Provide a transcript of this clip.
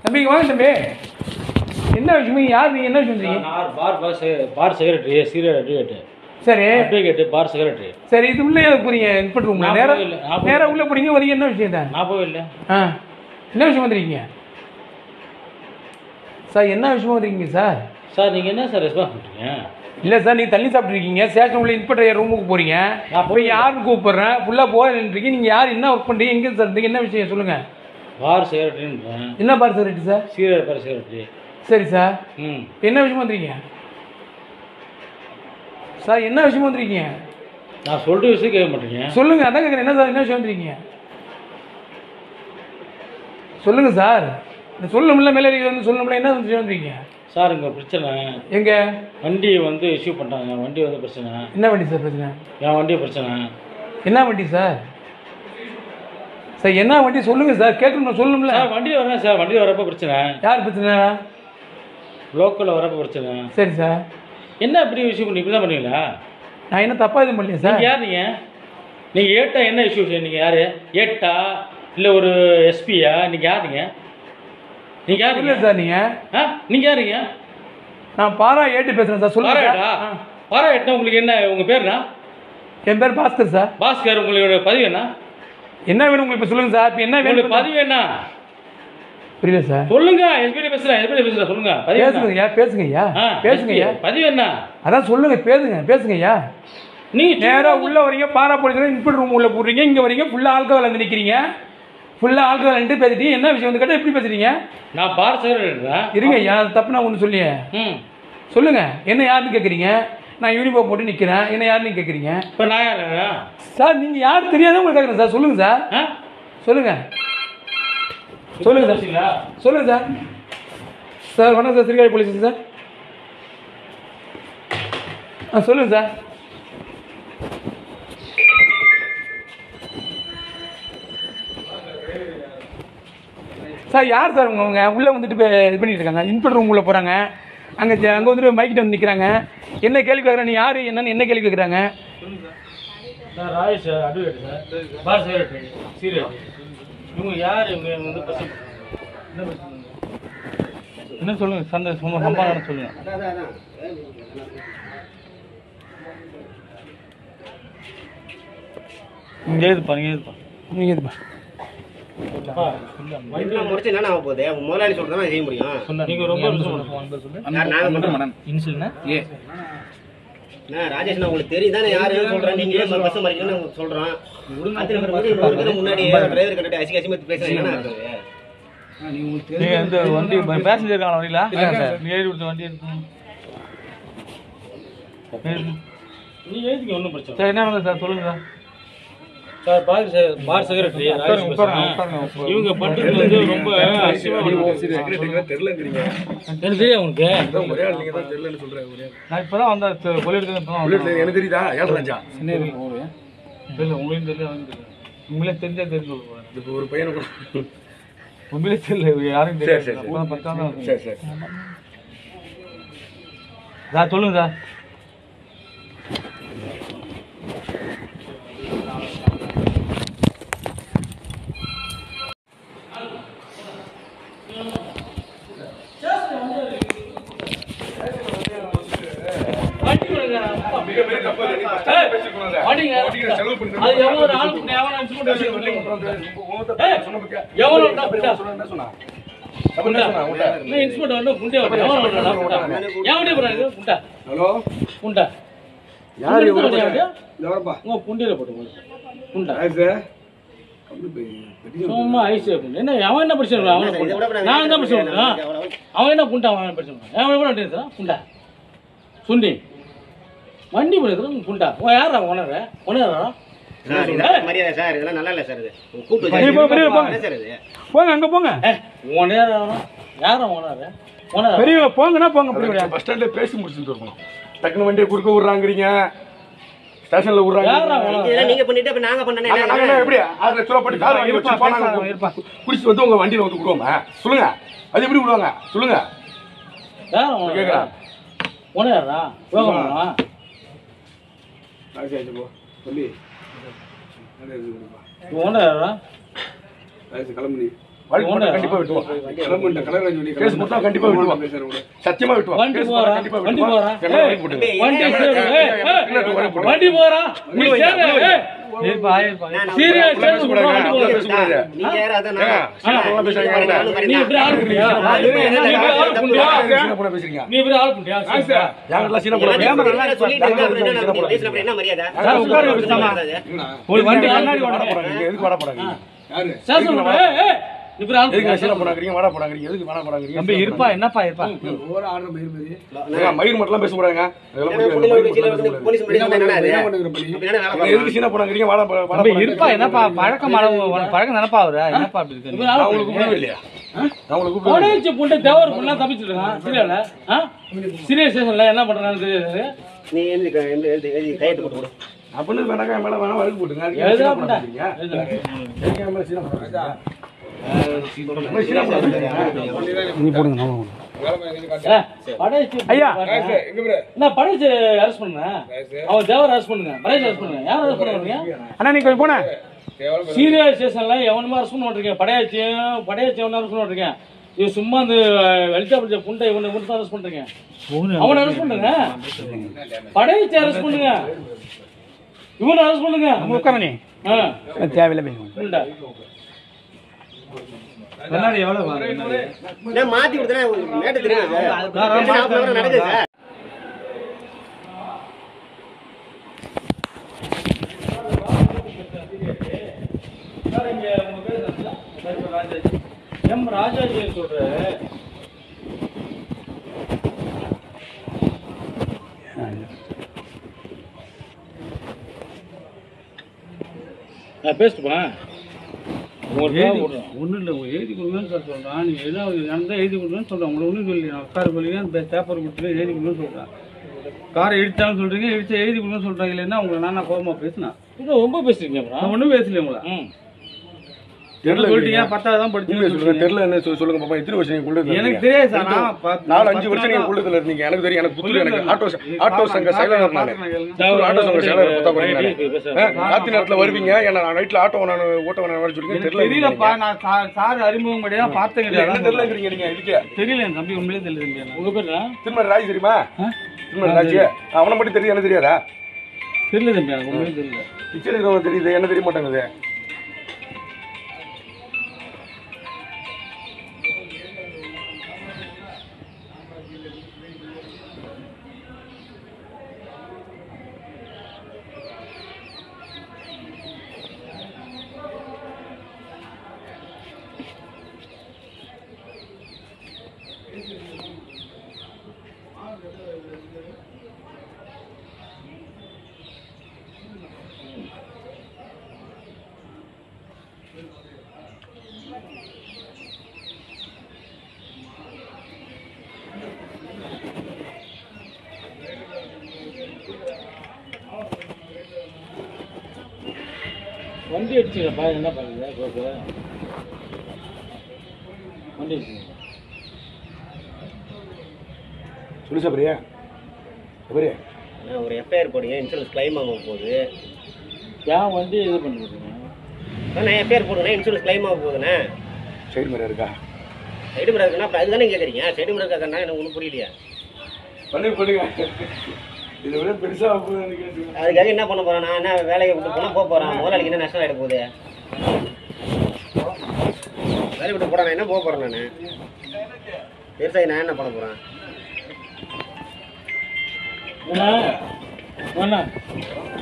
தம்பி இங்க வாங்க தம்பி என்ன விஷயம் யார் நீங்க என்ன விஷயம் சொல்றீங்க நான் பார் பார் செ- பார் செக்ரட்டரி சீரியல் அட்வொகேட் சரி அட்வொகேட் பார் செக்ரட்டரி சரி இது உள்ள எதுக்கு போறீங்க இன்ஸ்பெக்டர் ரூம்ல நான் நேரா போகல, நான் போகல. நேரா உள்ள போறீங்க வரீங்க என்ன விஷயம் தான் நான் போகல ஆ என்ன விஷயம் வந்திருக்கீங்க சார் என்ன விஷயமா வந்திருக்கீங்க சார் சார் நீங்கள் என்ன சார் ரெஸ்பான்ஸ் பண்ணுறீங்க இல்லை சார் நீங்கள் தள்ளி சாப்பிட்ருக்கீங்க ஸ்டேஷன் உள்ள இன்ஸ்பெக்டர் ரூமுக்கு போறீங்க நான் போய் யாருன்னு கூப்பிடுறேன் ஃபுல்லாக போகிறேன்றீங்க நீங்கள் யார் என்ன ஒர்க் பண்ணுறீங்க எங்கே சார் இருந்தீங்க என்ன விஷயம் சொல்லுங்கள் பார் செக்ரட்டரின்றேன் என்ன bar sir sir serial bar secretary சரி சார் ம் இப்ப என்ன விஷயமா வந்திருக்கீங்க சார் என்ன விஷயமா வந்திருக்கீங்க நான் சொல்கிற விஷயம் கேட்க மாட்டேங்க சொல்லுங்க அதான் கேட்குறேன் என்ன சார் என்ன விஷயம் வந்திருக்கீங்க சொல்லுங்க சார் இந்த சொல்லணும்ல மேலே வந்து சொல்லணும்ல என்ன விஷயம் வந்திருக்கீங்க சார் இங்கே பிரச்சனை எங்க வண்டி வந்து இஷ்யூ பண்ணிட்டாங்க வண்டி வந்து பிரச்சனை என்ன வண்டி சார் பிரச்சனை என் வண்டி பிரச்சனை என்ன வண்டி சார் சார் என்ன வண்டி சொல்லுங்க சார் கேட்கணும் சொல்லணும்ல சார் வண்டி வரேன் சார் வண்டி வரப்போ பிரச்சனை யார் பிரச்சனை லோக்கலில் வரப்போ பிரச்சனை சரி சார் என்ன இப்படி இஷ்யூ பண்ணி இப்படி தான் பண்ணுவீங்களா நான் என்ன தப்பா எதுவும் பண்ணலையா சார் நீங்கள் யார் நீங்கள் நீங்கள் ஏட்டா என்ன இஷ்யூ நீங்கள் யார் ஏட்டா இல்லை ஒரு எஸ்பியா நீங்கள் யாருங்க நீங்கள் யாருங்க இல்லை சார் நீங்க ஆ நீங்கள் யாருங்க நான் பாரா ஏட்டு பேசுறேன் சார் சொல்லுங்க பாராட்டா சார். ஆ. பாராட்டா உங்களுக்கு என்ன உங்கள் பேர் என்ன என் பேர் பாஸ்கர் சார் பாஸ்கர் உங்களோட பதிவு என்ன என்ன வேணும் உங்களுக்கு இப்போ சொல்லுங்க சார் இப்போ என்ன உங்களுக்கு வேணும் பதிவு என்ன புரியல சார் சொல்லுங்க எஸ்பிடி பேசுகிறேன் எஸ்பிடி பேசுகிறேன் சொல்லுங்க பதிவு என்ன? பேசுங்க ஐயா பேசுங்க ஐயா ஆ, பேசுங்க ஐயா SPI. பதிவு என்ன அதான் சொல்லுங்க பேசுங்க பேசுங்க ஐயா நீங்கள் நேரா உள்ள வரீங்க பாரா போலீஸ் இன்புட் ரூம் உள்ள போடுறீங்க இங்க வரீங்க ஃபுல்லா ஆல்கஹால் வந்து நிக்கிறீங்க ஃபுல்லா ஆல்கஹால் வந்து பேசிட்டீங்க என்ன விஷயம் வந்து கேட்டா எப்படி பேசுறீங்க நான் பார் செக்ரட்டரின்றேன் இருங்க ஐயா அது தப்பு நான் ஒன்று சொல்லியே ம் சொல்லுங்க என்ன யாருன்னு கேட்குறீங்க நான் யூனிஃபார்ம் போட்டு நிக்கிறேன் என்ன யாருன்னு கேட்குறீங்க இப்போ நான் யாருங்க சார் நீங்க யார் தெரியாத உங்களுக்கு கேட்குறேன் சார் சொல்லுங்க சார் ஆ சொல்லுங்க சொல்லுங்க சார் பேசுறீங்களா? சொல்லுங்க சார் சார் வணக்கம் சார் சிறுகாழி போலீஸ் சார் ஆ சொல்லுங்க சார் சார் யார் சார் உங்க அவங்க உள்ளே வந்துட்டு இப்போ இது பண்ணிட்டு இருக்காங்க இன்ஸ்பெக்டர் ரூம் உள்ள போகிறாங்க அங்கே அங்கே வந்துட்டு மைக்கிட்ட வந்து நிற்கிறாங்க என்ன கேள்வி கேட்குறாங்க நீ யார் என்னன்னு என்ன கேள்வி கேட்குறாங்க நான் Rajesh sir advocate sir bar secretary serial இவங்க யார் இவங்க இவங்க வந்து பிரச்சனை என்ன பிரச்சனை என்ன சொல்லுங்க சந்தை சும்மா சம்பாதம் சொல்லுங்க இங்கே இருப்பா இங்கே இருப்பா நீங்கள் இதுப்பா இதெல்லாம் முடிச்சு என்ன ஆக போகுது உன் முதலாளி சொல்றது தான் செய்ய முடியும் நீங்க ரொம்ப சொல்லு யார் நாங்க பண்றோம் இன்சுல்னா ஏ நான் ராஜேஷ் நான் உங்களுக்கு தெரியும் தானே யாரு சொல்றேன் நீங்களே பஸ் மறிக்கணும்னு உங்களுக்கு சொல்றோம் அத்தனை பேர் வந்து இன்னொரு பேர் முன்னாடி டிரைவர் கண்டிட்டு அசிங்க அசிங்க பேசுறீங்க என்ன இருக்குது நீங்க இந்த வண்டி பேசஞ்சர் இருக்காங்க வண்டியில இல்ல சார் நீ ஏறி கொடுத்த வண்டி இருக்கு நீ ஏறிக்க ஒன்றும் பிரச்சனை சார் என்ன வேணும் சார் சொல்லுங்க sir sir bar sir bar secretary இவங்க பண்றது வந்து ரொம்ப அசிங்கமா எனக்கு தெரியும் உனக்கு நான் இப்பதான் வந்தேன் கொள்ளிடத்துல இப்பதான் எனக்கு தெரியுதா ஏழு லட்சம் தெரியல உங்களுக்கு தெரியல அவனுக்கு தெரியல உங்களே தெரிஞ்சா தெரிஞ்சு சொல்லுவாங்க இப்போ ஒரு பையனை கூட உண்மையிலே தெரியல யாரும் சரி, தெரியல சரி, சரி. அப்பதான் பத்தாம் தான் சரி சரி சார் சொல்லுங்க சார் அது எவ்வளவு ஒரு ஆள் கூட எவன் அனுப்பிச்சு கொண்டு வந்து ஏய், எவ்வளவு இருந்தா புண்டா? புண்டா. இல்ல, இன்ஸ்பெக்டர் வந்து புண்டை வைப்பான். எவன் வந்தாடா புண்டா? என் வண்டியை போடுறா இது? புண்டா. ஹலோ புண்டா. யார் உங்க இவரு? வண்டியா வண்டியா? இந்த வரப்பா உங்க புண்டையில போட்டு போடு. புண்டா. ஆயிடுச்சு கம்மி போய் பெரிய சும்மா ஐஸ் புண்டை. என்ன அவன் என்ன பிரச்சனை இல்லை? அவனை புண்டா. நான் என்ன பிரச்சனை இல்லை? அவன் என்ன புண்டா அவன் என்ன பிரச்சனை இல்லை? அவன் எவ்வளவு வண்டி எடுத்துறான்? புண்டா சுண்டி வண்டி போடுறதுல புண்டா உன் யாரா உணர உணரா சார் இதெல்லாம் மரியாதை சார் இதெல்லாம் நல்லா இல்ல சார் இது உங்க கூட்டு சரி, போ, பெரிய போ. என்ன சார் இது போங்க அங்கே போங்க உணர யாரா உணர உணர பெரியவங்க போங்கன்னா போங்க பெரியவங்க பஸ் ஸ்டாண்ட்ல பேசி முடிச்சுட்டு இருக்கணும் டக்குனு வண்டியை குறுக்க விடுறாங்கிறீங்க ஸ்டேஷன்ல விடுறாங்க யாரா உணர இதெல்லாம் நீங்க பண்ணிட்டு அப்ப நாங்க பண்ணனே நாங்க- நாங்க என்ன எப்படி ஆறு லட்ச ரூபா போட்டு கார் வாங்கி இருப்பா, வச்சு போனாங்க பேசாம இருப்பா. குடிச்சு வந்து உங்க வண்டியில வந்து விடுவோமா சொல்லுங்க அது எப்படி விடுவாங்க சொல்லுங்க யாரா உணர கேக்குறேன். உணரா யோகமா ஆச்சு ஆச்சு போ சொல்லி உணரா ஆச்சு கிளம்பு நீ வழக்கு போட்டா கண்டிப்பா விட்டுவோம் கேஸ் போட்டா கண்டிப்பா விட்டுவோம் சத்தியமா விட்டுவோம் வண்டி கேஸ் போறா போட்டா கண்டிப்பா வண்டி விட்டுவோம் போறா என்ன ஏய், வழக்கு போட்டுங்க வண்டி ஏய், சேரு, ஏய், ஏய், ஏய், ஏய், பின்னாடி வழக்கு போடுங்க. வண்டி போறா நீ உள்ள சேரு, வைங்க, உள்ள ஏய். நான் சீரியஸ் அப்படிலாம் பேசக்கூடாது, வண்டி அப்படிலாம் போறா. பேசக்கூடாது. நீங்க யாரும் அதான் ஏங்க, சின்ன பொண்ணெல்லாம் பேசுறாங்க என்கிட்ட. நீ இப்படி ஆள் புண்டியா? நீ இப்படி ஆள் புண்டியா? சின்ன பொண்ணை பேசுறீங்க நீ இப்படி ஆள் புண்டியா? சரி. யாரெல்லாம் சின்ன பொண்ணை என்ன பேசுறாங்க? சொல்லிட்டு இருக்க அப்புறம் என்ன நம்ம பேசுன அப்புறம் என்ன மரியாதை சார், உட்காருங்க, பேசாம. ஒரு வண்டி எதுக்கு கண்ணாடி வாடா ஓடுங்க. போறாங்க? எதுக்கு வாடா போறாங்க? ஸ்டேஷன் போடு, ஏய், ஏய். இப்படி ஆள் எதுக்கு புண்டியா? சின்ன பொண்ணாக்குறீங்க, வாடா போறாங்க? எதுக்கு வாடா போறாங்க? தம்பி இருப்பா என்னப்பா இருப்பா ஏங்க, மயிர் மட்டும்லாம் பேச போறாங்க அதெல்லாம் என்ன முடியாது. பொண்ணுங்க மயிர் ஒரு சீலை மட்டும்லாம் வந்து பேச போலீஸ் முன்னாடி சொன்னா என்ன அது? அப்படி என்ன வேலை கூடாது. எதுக்கு சின்ன பொண்ணாக்குறீங்க, வாடா போ- வாடா தம்பி போறாங்க? இருப்பா என்னப்பா பழக்கம் அளவு உனக்கு பழக்கம் தானப்பா அவரு என்னப்பா அப்படி இருக்கு இப்படி ஆள் நான் உங்களுக்கு கூப்பிடவே இல்லையா? நான் உங்களுக்கு கூப்பிடவே இல்லையா? கொடையச்சு புண்டை தேவர் புண்ணா தப்பிச்சுட்டு இருக்கான் சீரியல்ல ஆ சீரியல் ஸ்டேஷன்ல என்ன பண்றான்னு தெரியாது நீ எழுதி க- எழுதி எழுதி எழுதி கையெழுத்து போட்டு கொடு அப்படின்னு வேணாக்கா, என் மேல வேணா வழக்கு போட்டுங்க. அதுக்கு ஏன் எழுதா சின்ன புண்டை பொண்ணாக்குறீங்க? எதுக்கு என் மேல சின்ன பொண்ணாக்குறீங்க? என் மேல சின்ன பொண்ணாக்குறீங்க? நீ போடுங்க நான் போடுங்க. படைச்சு ஐயா. என்ன படைச்சு அரெஸ்ட் பண்ணுங்க அவன் தேவர் அரெஸ்ட் பண்ணுங்க படைச்சு அரெஸ்ட் பண்ணுங்க யார் அரெஸ்ட் பண்ணுறீங்க அண்ணா நீ கொஞ்சம் போன சீரியல் ஸ்டேஷன்ல எவனுமா அரெஸ்ட் பண்ண மாட்டீங்க படையாச்சியும் படையாச்சி எவனும் அரெஸ்ட் பண்ண மாட்டீங்க இது சும்மா அந்த வெளிச்சா பிடிச்ச புண்டை இவனை மட்டும் தான் அரெஸ்ட் பண்றீங்க அவனை அரெஸ்ட் பண்ணுங்க படையாச்சி அரெஸ்ட் பண்ணுங்க இவனை அரெஸ்ட் பண்ணுங்க உட்கார நீ ஆ, தேவையில்லை பேசுங்க புண்டை. கண்ணாடி எவ்வளவு நான் மாத்தி கொடுத்தேன் மேட்டு தெரியாது நடக்குது சார் எம் ராஜாஜி சொல்ற நான் பேசிட்டுப்பா ஒன்றும் இல்லை எழுதி கொடுங்கன்னு சொல்ல சொல்கிறான் நீங்கள் ஏதாவது நடந்தால் எழுதி கொடுங்கன்னு சொல்கிறேன் உங்களை ஒன்றும் சொல்லி நான் கார் பண்ணீங்க பேப்பர் கொடுத்துட்டு எழுதி கொடுங்கன்னு சொல்கிறேன் காரை இடிச்சாலும் சொல்கிறீங்க இடிச்சா எழுதி கொடுங்கன்னு சொல்கிறாங்க இல்லைன்னா உங்களை நான் கோபமாக பேசினேன் இன்னும் ரொம்ப பேசுறீங்க அப்புறம் நான் ஒன்றும் பேசல உங்களை ம் தெரியல சொல்லிட்டீங்க பத்தாவது தான் உண்மையை சொல்லுங்க, படிச்சு தெரியல என்ன சொல்லு- சொல்லுங்க பாப்பா எத்தனை வருஷம் நீங்க குள்ளத்துல எனக்கு இருந்தீங்க? தெரியாது சார் நான் பத்து- நாலு அஞ்சு பத்து வருஷம் நீங்க நாள் குள்ளத்துல இருந்தீங்க எனக்கு தெரியும் எனக்கு புத்தூர் எனக்கு ஆட்டோ இது ஆட்டோ சங்க பாத்துறேன், செயலர் நானு பாத்துறேன், கேளுங்க. புத்தூர் ஆட்டோ சங்க செயலர் பத்தா போறீங்க ரைட்டு, பேச. ராத்திரி நேரத்துல வருவீங்க ஏன்னா நைட்ல ஆட்டோ நான் ஓட்ட வேணாம் வர சொல்லிங்க எனக்கு தெரியல தெரியலப்பா நான் சார் சார் அறிமுகம் கிடையாது பார்த்தேன் இல்ல, என்ன கிடையாது தெரியலங்கிறீங்க நீங்க இதுக்கு தெரியல என் தம்பி உண்மையிலே தெரியல தம்பி எனக்கு. உங்க பேர் என்ன திருமண ராஜ் தெரியுமா திருமண ராஜ் அவனை மட்டும் தெரியும் என்ன தெரியாதா தெரியல தம்பி எனக்கு உண்மையிலே தெரியல பிச்சை இருக்கிறவங்க தெரியுது என்ன தெரிய மாட்டாங்குது வண்டி அடிச்சுங்கப்பா என்ன பண்ணுங்க கோப்பு வண்டி அடிச்சுங்க சொல்லு சபரியா சபரியா நான் ஒரு எஃப்ஐஆர் போடுங்க இன்சூரன்ஸ் கிளைம் ஆக போகுது ஏன் வண்டி இது பண்ணுறீங்க நான் எஃப்ஐஆர் போடுங்க இன்சூரன்ஸ் கிளைம் ஆக போகுதுண்ணே சைடு மாதிரி இருக்கா சைடு மிரர் இருக்குன்னா அப்புறம் அதுதானே கேட்குறீங்க சைடு மிரர் இருக்காக்கண்ணா எனக்கு ஒன்றும் புரியலையா பண்ணி பண்ணுங்க இதை விட பெருசா ஆகுதுன்னு நினைக்கிறேன். அதுக்காக என்ன பண்ண போறேன் நான் என்ன வேலையை விட்டு போனால் போக போகிறேன் முதலாளிக்கு என்ன நஷ்டம் ஆகிட போகுது வேலையை விட்டு போட நான் என்ன போக போகிறேன் நான் பெருசாகி நான் என்ன பண்ண போகிறேன் என்ன என்ன